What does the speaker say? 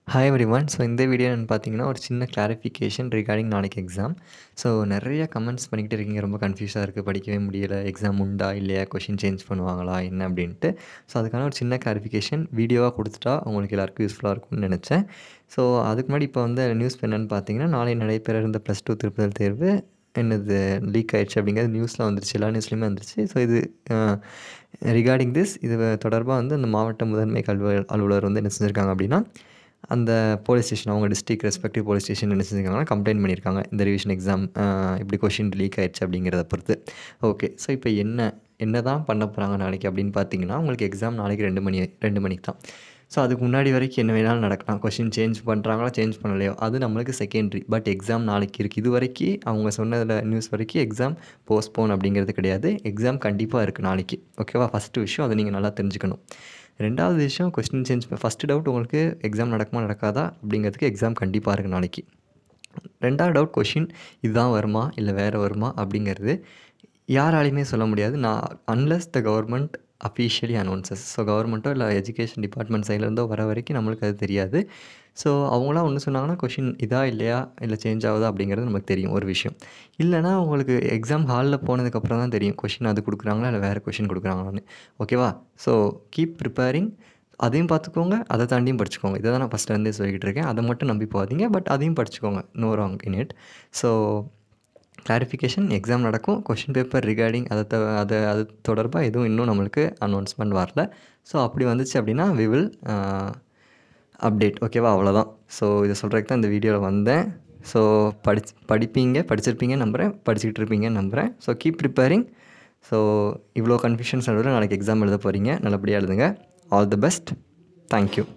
hi everyone so இந்த video என்னன்னு பார்த்தீங்கன்னா ஒரு சின்ன கிளாரிஃபிகேஷன் ரிகார்டிங் நாளைக்கு எக்ஸாம் ஸோ நிறைய கமெண்ட்ஸ் பண்ணிக்கிட்டு இருக்கீங்க ரொம்ப கன்ஃபியூஸாக இருக்குது படிக்கவே முடியல எக்ஸாம் உண்டா இல்லையா கொஷின் சேஞ்ச் பண்ணுவாங்களா என்ன அப்படின்ட்டு ஸோ அதுக்கான ஒரு சின்ன கிளாரிஃபிகேஷன் வீடியோவாக கொடுத்துட்டா உங்களுக்கு எல்லாருக்கும் யூஸ்ஃபுல்லாக இருக்கும்னு நினச்சேன் ஸோ அதுக்கு முன்னாடி இப்போ வந்து நியூஸ் என்னென்னு பார்த்தீங்கன்னா நாளை நடைபெற இருந்த ப்ளஸ் டூ திருப்புதல் தேர்வு என்னது லீக் ஆயிடுச்சு அப்படிங்கிறது நியூஸில் வந்துருச்சு எல்லா நியூஸ்லேயுமே வந்துருச்சு ஸோ இது ரிகார்டிங் திஸ் இது தொடர்பாக வந்து அந்த மாவட்ட முதன்மை கல்வி அலுவலர் வந்து என்ன செஞ்சுருக்காங்க அப்படின்னா அந்த போலீஸ் ஸ்டேஷன் அவங்க டிஸ்ட்ரிக் ரெஸ்பெக்டிவ் போலீஸ் ஸ்டேஷன் என்ன செஞ்சுருக்காங்கன்னா கம்ப்ளைண்ட் பண்ணியிருக்காங்க இந்த ரிவிஷன் எக்ஸாம் இப்படி கொஷின் லீக் ஆயிடுச்சு அப்படிங்கிறத பொறுத்து ஓகே ஸோ இப்போ என்ன என்ன தான் பண்ண போகிறாங்க நாளைக்கு அப்படின்னு பார்த்தீங்கன்னா உங்களுக்கு எக்ஸாம் நாளைக்கு ரெண்டு மணி ரெண்டு மணிக்கு தான் ஸோ அதுக்கு முன்னாடி வரைக்கும் என்ன வேணாலும் நடக்கலாம் கொஷின் சேஞ்ச் பண்ணுறாங்களா சேஞ்ச் பண்ணலையோ அது நம்மளுக்கு செகண்டரி பட் எக்ஸாம் நாளைக்கு இருக்குது இது வரைக்கும் அவங்க சொன்னதில் நியூஸ் வரைக்கும் எக்ஸாம் போஸ்ட்போன் அப்படிங்கிறது கிடையாது எக்ஸாம் கண்டிப்பாக இருக்குது நாளைக்கு ஓகேவா ஃபஸ்ட்டு விஷயம் அதை நீங்கள் நல்லா தெரிஞ்சுக்கணும் ரெண்டாவது விஷயம் கொஸ்டின் சேஞ்ச் ஃபஸ்ட்டு டவுட் உங்களுக்கு எக்ஸாம் நடக்குமா நடக்காதா அப்படிங்கிறதுக்கு எக்ஸாம் கண்டிப்பாக இருக்குது நாளைக்கு ரெண்டாவது டவுட் கொஷின் இதுதான் வருமா இல்லை வேறு வருமா அப்படிங்கிறது யாராலையுமே சொல்ல முடியாது நான் unless the government officially announces so கவர்மெண்ட்டோ இல்லை எஜுகேஷன் டிபார்ட்மெண்ட் சைட்லேருந்தோ வர வரைக்கும் நம்மளுக்கு அது தெரியாது ஸோ அவங்களாம் ஒன்று சொன்னாங்கன்னா கொஷின் இதா இல்லையா இல்லை சேஞ்ச் ஆகுதா அப்படிங்கிறது நமக்கு தெரியும் ஒரு விஷயம் இல்லைனா உங்களுக்கு எக்ஸாம் ஹாலில் போனதுக்கப்புறம் தான் தெரியும் கொஷின் அது கொடுக்குறாங்களா இல்லை வேறு கொஷின் கொடுக்குறாங்களான்னு ஓகேவா ஸோ கீப் ப்ரிப்பேரிங் அதையும் பார்த்துக்கோங்க அதை தாண்டியும் படிச்சுக்கோங்க இதை தான் நான் ஃபஸ்ட்லேருந்தே சொல்லிக்கிட்டு இருக்கேன் அதை மட்டும் நம்பி போகாதீங்க பட் அதையும் படிச்சுக்கோங்க no wrong in it so clarification exam நடக்கும் கொஷின் பேப்பர் ரிகார்டிங் அதை த அதை அது தொடர்பாக எதுவும் இன்னும் நம்மளுக்கு அனௌன்ஸ்மெண்ட் வரல ஸோ அப்படி வந்துச்சு அப்படின்னா வி வில் அப்டேட் ஓகேவா அவ்வளோதான் ஸோ இதை சொல்கிறதுக்கு தான் இந்த வீடியோவில் வந்தேன் ஸோ படிச்சு படிப்பீங்க படிச்சிருப்பீங்க நம்புகிறேன் படிச்சுக்கிட்டு இருப்பீங்கன்னு நம்புகிறேன் ஸோ கீப் ப்ரிப்பேரிங் ஸோ இவ்வளோ கன்ஃபியூஷன்ஸ் நடுவில் நாளைக்கு எக்ஸாம் எழுத போகிறீங்க நல்லபடியாக எழுதுங்க ஆல் தி பெஸ்ட் தேங்க்யூ